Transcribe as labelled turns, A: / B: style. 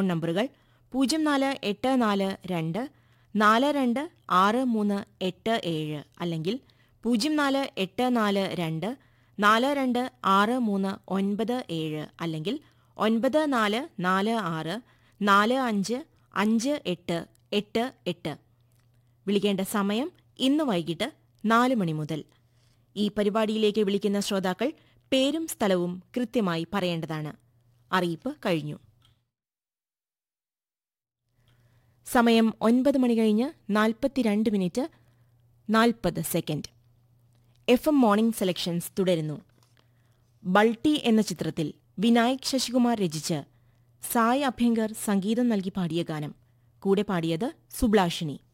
A: നമ്പറുകൾ പൂജ്യം നാല് എട്ട് നാല് രണ്ട് നാല് രണ്ട് ആറ് മൂന്ന് എട്ട് ഏഴ് അല്ലെങ്കിൽ പൂജ്യം നാല് എട്ട് നാല് രണ്ട് നാല് രണ്ട് ആറ് മൂന്ന് ഒൻപത് ഏഴ് അല്ലെങ്കിൽ ഒൻപത് നാല് നാല് ആറ് നാല് അഞ്ച് അഞ്ച് എട്ട് എട്ട് എട്ട് വിളിക്കേണ്ട സമയം ഇന്ന് വൈകിട്ട് നാല് മണി മുതൽ ഈ പരിപാടിയിലേക്ക് വിളിക്കുന്ന ശ്രോതാക്കൾ പേരും സ്ഥലവും കൃത്യമായി പറയേണ്ടതാണ് അറിയിപ്പ് കഴിഞ്ഞു സമയം ഒൻപത് മണി കഴിഞ്ഞ് നാൽപ്പത്തിരണ്ട് മിനിറ്റ് നാൽപ്പത് second F M morning selections തുടരുന്നു ബൾട്ടി എന്ന ചിത്രത്തിൽ വിനായക് ശശികുമാർ രചിച്ച് സായ് അഭ്യങ്കർ സംഗീതം നൽകി പാടിയ ഗാനം കൂടെ പാടിയത് സുബ്ലാഷിനി